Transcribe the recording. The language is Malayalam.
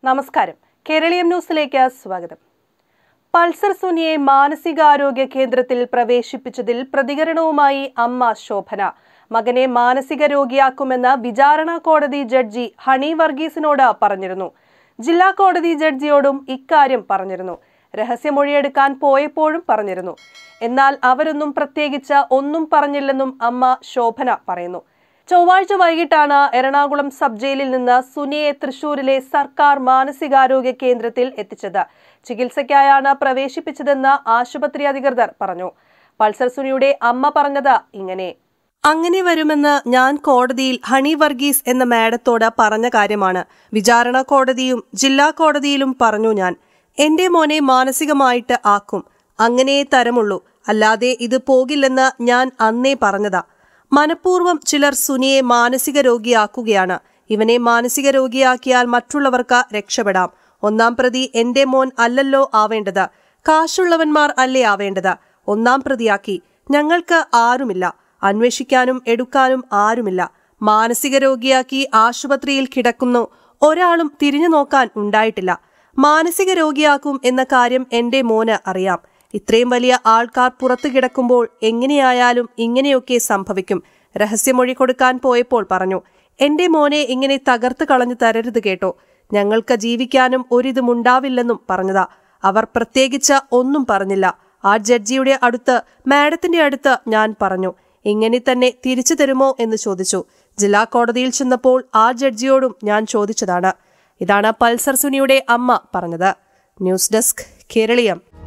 നമസ്കാരം കേരളീയം ന്യൂസിലേക്ക് സ്വാഗതം പൾസർ സുനിയെ മാനസികാരോഗ്യ കേന്ദ്രത്തിൽ പ്രവേശിപ്പിച്ചതിൽ പ്രതികരണവുമായി അമ്മ ശോഭന മകനെ മാനസിക രോഗിയാക്കുമെന്ന് വിചാരണ കോടതി ജഡ്ജി ഹണി വർഗീസിനോട് പറഞ്ഞിരുന്നു ജില്ലാ കോടതി ജഡ്ജിയോടും ഇക്കാര്യം പറഞ്ഞിരുന്നു രഹസ്യമൊഴിയെടുക്കാൻ പോയപ്പോഴും പറഞ്ഞിരുന്നു എന്നാൽ അവരൊന്നും പ്രത്യേകിച്ച് ഒന്നും പറഞ്ഞില്ലെന്നും അമ്മ ശോഭന പറയുന്നു ചൊവ്വാഴ്ച വൈകിട്ടാണ് എറണാകുളം സബ് ജയിലിൽ നിന്ന് സുനിയെ തൃശൂരിലെ സർക്കാർ മാനസികാരോഗ്യ കേന്ദ്രത്തിൽ എത്തിച്ചത് ചികിത്സയ്ക്കായാണ് പ്രവേശിപ്പിച്ചതെന്ന് ആശുപത്രി അധികൃതർ പറഞ്ഞു പൾസർ സുനിയുടെ അമ്മ പറഞ്ഞത് ഇങ്ങനെ അങ്ങനെ വരുമെന്ന് ഞാൻ കോടതിയിൽ ഹണി വർഗീസ് എന്ന മാഡത്തോട് പറഞ്ഞ കാര്യമാണ് വിചാരണ കോടതിയും ജില്ലാ കോടതിയിലും പറഞ്ഞു ഞാൻ എന്റെ മോനെ മാനസികമായിട്ട് ആക്കും അങ്ങനെയേ തരമുള്ളൂ അല്ലാതെ ഇത് പോകില്ലെന്ന് ഞാൻ അന്നേ പറഞ്ഞതാ മനഃപൂർവ്വം ചിലർ സുനിയെ മാനസിക രോഗിയാക്കുകയാണ് ഇവനെ മാനസിക രോഗിയാക്കിയാൽ മറ്റുള്ളവർക്ക് രക്ഷപ്പെടാം ഒന്നാം പ്രതി എന്റെ മോൻ അല്ലല്ലോ ആവേണ്ടത് കാശുള്ളവന്മാർ അല്ലേ ആവേണ്ടത് ഒന്നാം പ്രതിയാക്കി ഞങ്ങൾക്ക് ആരുമില്ല അന്വേഷിക്കാനും എടുക്കാനും ആരുമില്ല മാനസിക രോഗിയാക്കി ആശുപത്രിയിൽ കിടക്കുന്നു ഒരാളും തിരിഞ്ഞു നോക്കാൻ ഉണ്ടായിട്ടില്ല മാനസിക രോഗിയാക്കും എന്ന കാര്യം എന്റെ മോന് അറിയാം ഇത്രയും വലിയ ആൾക്കാർ പുറത്തു കിടക്കുമ്പോൾ എങ്ങനെയായാലും ഇങ്ങനെയൊക്കെ സംഭവിക്കും രഹസ്യമൊഴി കൊടുക്കാൻ പോയപ്പോൾ പറഞ്ഞു എന്റെ മോനെ ഇങ്ങനെ തകർത്ത് കളഞ്ഞു തരരുത് കേട്ടോ ഞങ്ങൾക്ക് ജീവിക്കാനും ഒരിതുമുണ്ടാവില്ലെന്നും പറഞ്ഞതാ അവർ പ്രത്യേകിച്ച് ഒന്നും പറഞ്ഞില്ല ആ ജഡ്ജിയുടെ അടുത്ത് മാഡത്തിന്റെ അടുത്ത് ഞാൻ പറഞ്ഞു ഇങ്ങനെ തന്നെ തിരിച്ചു തരുമോ എന്ന് ചോദിച്ചു ജില്ലാ കോടതിയിൽ ചെന്നപ്പോൾ ആ ജഡ്ജിയോടും ഞാൻ ചോദിച്ചതാണ് ഇതാണ് പൾസർ സുനിയുടെ അമ്മ പറഞ്ഞത് ന്യൂസ് ഡെസ്ക് കേരളീയം